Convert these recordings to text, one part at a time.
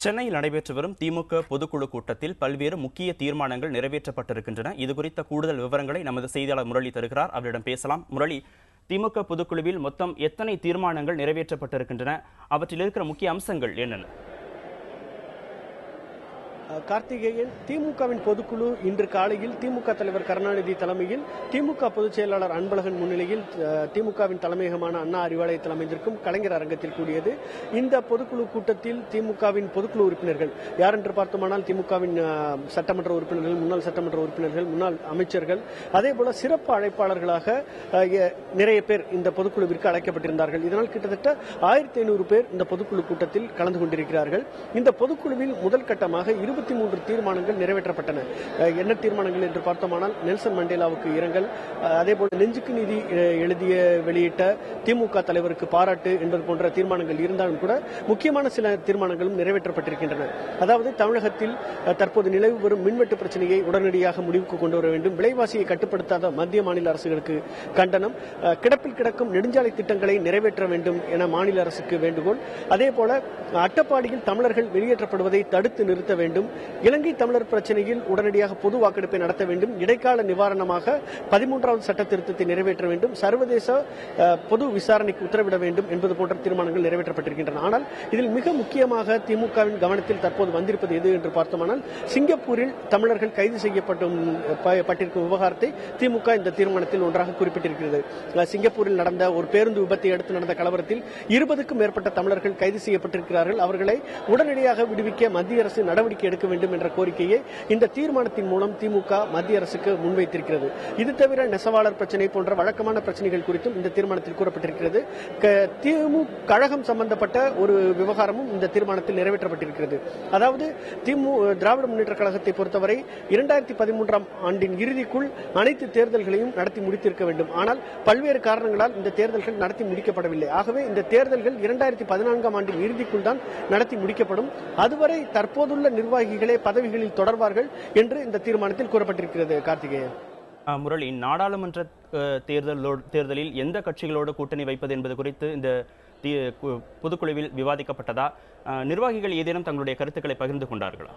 சென்னையில் நடைபெற்று வரும் திமுக பொதுக்குழு கூட்டத்தில் பல்வேறு முக்கிய தீர்மானங்கள் நிறைவேற்றப்பட்டிருக்கின்றன இது குறித்த கூடுதல் விவரங்களை நமது செய்தியாளர் முரளி தருகிறார் அவரிடம் பேசலாம் முரளி திமுக பொதுக்குழுவில் மொத்தம் எத்தனை தீர்மானங்கள் நிறைவேற்றப்பட்டிருக்கின்றன அவற்றில் இருக்கிற முக்கிய அம்சங்கள் என்னென்ன கார்த்திகேயன் திமுகவின் பொதுக்குழு இன்று காலையில் திமுக தலைவர் கருணாநிதி தலைமையில் திமுக பொதுச் செயலாளர் அன்பழகன் முன்னிலையில் அஹ், திமுகவின் தலைமையகமான அண்ணா அறிவாலயத்தில் அமைந்திருக்கும் கலைஞர் அரங்கத்தில் கூடியது இந்த பொதுக்குழு கூட்டத்தில் திமுகவின் பொதுக்குழு உறுப்பினர்கள் யார் என்று பார்த்தோமானால் திமுகவின் அஹ், சட்டமன்ற உறுப்பினர்கள் முன்னாள் சட்டமன்ற உறுப்பினர்கள் முன்னாள் அமைச்சர்கள் அதே போல சிறப்பு அழைப்பாளர்களாக அஹ், எ- நிறைய பேர் இந்த பொதுக்குழுவிற்கு அழைக்கப்பட்டிருந்தார்கள் இதனால் கிட்டத்தட்ட ஆயிரத்தி ஐநூறு பேர் இந்த பொதுக்குழு கூட்டத்தில் கலந்து கொண்டிருக்கிறார்கள் இந்த பொதுக்குழுவில் முதல் கட்டமாக இருபத்தி மூன்று தீர்மானங்கள் நிறைவேற்றப்பட்டன அஹ், என்ன தீர்மானங்கள் என்று பார்த்தோமானால் நெல்சன் மண்டேலாவுக்கு இரங்கல் அஹ், அதேபோல் நெஞ்சுக்கு நீதி அஹ், எழுதிய வெளியிட்ட திமுக தலைவருக்கு பாராட்டு என்பது போன்ற தீர்மானங்கள் இருந்தாலும் கூட முக்கியமான சில தீர்மானங்களும் நிறைவேற்றப்பட்டிருக்கின்றன அதாவது தமிழகத்தில் அஹ், தற்போது நிலவு வரும் மின்வெட்டு பிரச்சனையை உடனடியாக முடிவுக்கு கொண்டு வர வேண்டும் விலைவாசியை கட்டுப்படுத்தாத மத்திய மாநில அரசுகளுக்கு கண்டனம் அஹ், கிடப்பில் கிடக்கும் நெடுஞ்சாலை திட்டங்களை நிறைவேற்ற வேண்டும் என மாநில அரசுக்கு வேண்டுகோள் அதே போல அட்டப்பாடியில் தமிழர்கள் வெளியேற்றப்படுவதை தடுத்து நிறுத்த வேண்டும் இலங்கை தமிழர் பிரச்சனையில் உடனடியாக பொது வாக்கெடுப்பை நடத்த வேண்டும் இடைக்கால நிவாரணமாக பதிமூன்றாவது சட்ட திருத்தத்தை நிறைவேற்ற வேண்டும் சர்வதேச அஹ், பொது விசாரணைக்கு உத்தரவிட வேண்டும் என்பது போன்ற தீர்மானங்கள் நிறைவேற்றப்பட்டிருக்கின்றன ஆனால் இதில் மிக முக்கியமாக திமுகவின் கவனத்தில் தற்போது வந்திருப்பது எது என்று பார்த்தோமானால் சிங்கப்பூரில் தமிழர்கள் கைது செய்யப்பட்டும் ப- பட்டிருக்கும் விவகாரத்தை திமுக இந்த தீர்மானத்தில் ஒன்றாக குறிப்பிட்டிருக்கிறது அஹ், சிங்கப்பூரில் நடந்த ஒரு பேருந்து விபத்தை அடுத்து நடந்த கலவரத்தில் இருபதுக்கும் மேற்பட்ட தமிழர்கள் கைது செய்யப்பட்டிருக்கிறார்கள் அவர்களை உடனடியாக விடுவிக்க மத்திய அரசு நடவடிக்கை எடுக்க வேண்டும் என்ற கோரிக்கையை இந்த தீர்மானத்தின் மூலம் திமுக மத்திய அரசுக்கு முன்வைத்திருக்கிறது இது தவிர நெசவாளர் பிரச்சனை போன்ற வழக்கமான பிரச்சனைகள் குறித்தும் இந்த தீர்மானத்தில் கூறப்பட்டிருக்கிறது க- திமு கழகம் சம்பந்தப்பட்ட ஒரு விவகாரமும் இந்த தீர்மானத்தில் நிறைவேற்றப்பட்டிருக்கிறது அதாவது திமு திராவிட முன்னேற்ற கழகத்தை பொறுத்தவரை இரண்டாயிரத்தி பதிமூன்றாம் ஆண்டின் இறுதிக்குள் அனைத்து தேர்தல்களையும் நடத்தி முடித்திருக்க வேண்டும் ஆனால் பல்வேறு காரணங்களால் இந்த தேர்தல்கள் நடத்தி முடிக்கப்படவில்லை ஆகவே இந்த தேர்தல்கள் இரண்டாயிரத்தி பதினான்காம் ஆண்டின் இறுதிக்குள் தான் நடத்தி முடிக்கப்படும் அதுவரை தற்போதுள்ள நிர்வாகிகளே பதவிகளில் தொடர்வார்கள் என்று இந்த தீர்மானத்தில் கூறப்பட்டிருக்கிறது கார்த்திகேயன் அஹ், முரளி நாடாளுமன்ற அஹ், தேர்தலோடு தேர்தலில் எந்த கட்சிகளோடு கூட்டணி வைப்பது என்பது குறித்து இந்த தி- கு- பொதுக்குழுவில் விவாதிக்கப்பட்டதா அஹ், நிர்வாகிகள் ஏதேனும் தங்களுடைய கருத்துக்களை பகிர்ந்து கொண்டார்களா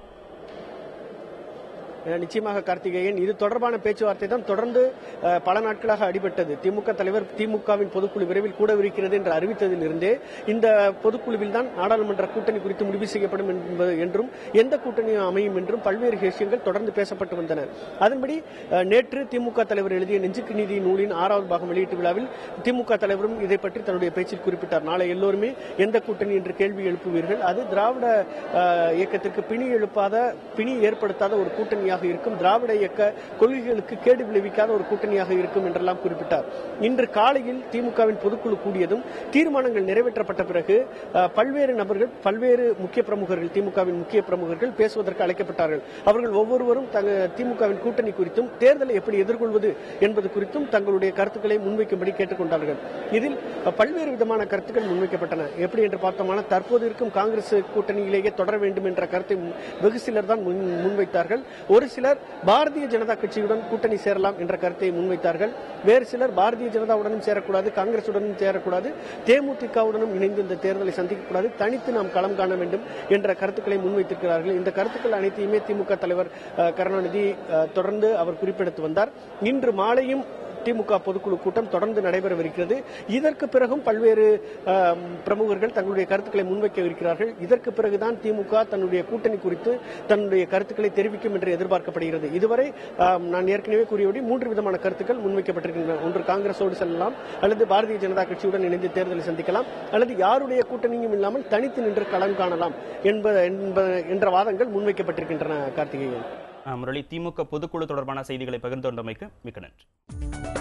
அஹ் நிச்சயமாக கார்த்திகேயன் இது தொடர்பான பேச்சுவார்த்தை தான் தொடர்ந்து அஹ், பல நாட்களாக அடிபட்டது திமுக தலைவர் திமுகவின் பொதுக்குழு விரைவில் கூடவிருக்கிறது என்று அறிவித்ததிலிருந்தே இந்த பொதுக்குழுவில் தான் நாடாளுமன்ற கூட்டணி குறித்து முடிவு செய்யப்படும் என்பது என்றும் எந்த கூட்டணி அமையும் என்றும் பல்வேறு விஷயங்கள் தொடர்ந்து பேசப்பட்டு வந்தன அதன்படி அஹ், நேற்று திமுக தலைவர் எழுதிய நெஞ்சுக்கு நீதி நூலின் ஆறாவது பாகம் வெளியீட்டு விழாவில் திமுக தலைவரும் இதை பற்றி தன்னுடைய பேச்சில் குறிப்பிட்டார் நாளை எல்லோருமே எந்த கூட்டணி என்று கேள்வி எழுப்புவீர்கள் அது திராவிட அஹ், இயக்கத்திற்கு பிணி எழுப்பாத பிணி ஏற்படுத்தாத ஒரு கூட்டணியாக இருக்கும் திராவிட இயக்க கொள்கைகளுக்கு கேடு விளைவிக்காத ஒரு கூட்டணியாக இருக்கும் என்றெல்லாம் குறிப்பிட்டார் இன்று காலையில் திமுகவின் பொதுக்குழு கூடியதும் தீர்மானங்கள் நிறைவேற்றப்பட்ட பிறகு அஹ், பல்வேறு நபர்கள் பல்வேறு முக்கிய பிரமுகர்கள் திமுகவின் முக்கிய பிரமுகர்கள் பேசுவதற்கு அழைக்கப்பட்டார்கள் அவர்கள் ஒவ்வொருவரும் தங்க திமுகவின் கூட்டணி குறித்தும் தேர்தலை எப்படி எதிர்கொள்வது என்பது குறித்தும் தங்களுடைய கருத்துக்களை முன்வைக்கும்படி கேட்டுக்கொண்டார்கள் இதில் அஹ், பல்வேறு விதமான கருத்துக்கள் முன்வைக்கப்பட்டன எப்படி என்று பார்த்தோமானால் தற்போது இருக்கும் காங்கிரஸ் கூட்டணியிலேயே தொடர வேண்டும் என்ற கருத்தை மு- வெகு சிலர் தான் முன்- முன்வைத்தார்கள் ஒரு சிலர் பாரதிய ஜனதா கட்சியுடன் கூட்டணி சேரலாம் என்ற கருத்தை முன்வைத்தார்கள் வேறு சிலர் பாரதிய ஜனதாவுடனும் சேரக்கூடாது காங்கிரசுடனும் சேரக்கூடாது தேமுதிகவுடனும் இணைந்து இந்த தேர்தலை சந்திக்கக்கூடாது தனித்து நாம் களம் காண வேண்டும் என்ற கருத்துக்களை முன்வைத்திருக்கிறார்கள் இந்த கருத்துக்கள் அனைத்தையுமே திமுக தலைவர் அஹ், கருணாநிதி அஹ், தொடர்ந்து அவர் குறிப்பிடுத்து வந்தார் இன்று மாலையும் திமுக பொதுக்குழு கூட்டம் தொடர்ந்து நடைபெறவிருக்கிறது இதற்கு பிறகும் பல்வேறு அஹ், பிரமுகர்கள் தங்களுடைய கருத்துக்களை முன்வைக்க இருக்கிறார்கள் இதற்கு பிறகுதான் திமுக தன்னுடைய கூட்டணி குறித்து தன்னுடைய கருத்துக்களை தெரிவிக்கும் என்று எதிர்பார்க்கப்படுகிறது இதுவரை அஹ், நான் ஏற்கனவே கூறியபடி மூன்று விதமான கருத்துக்கள் முன்வைக்கப்பட்டிருக்கின்றன ஒன்று காங்கிரஸோடு செல்லலாம் அல்லது பாரதிய ஜனதா கட்சியுடன் இணைந்து தேர்தலை சந்திக்கலாம் அல்லது யாருடைய கூட்டணியும் இல்லாமல் தனித்து நின்று களம் காணலாம் என்ப என்ப- என்ற வாதங்கள் முன்வைக்கப்பட்டிருக்கின்றன கார்த்திகேயன் அஹ், முரளி திமுக பொதுக்குழு தொடர்பான செய்திகளை பகிர்ந்து கொண்டமைக்கு மிக்க நன்றி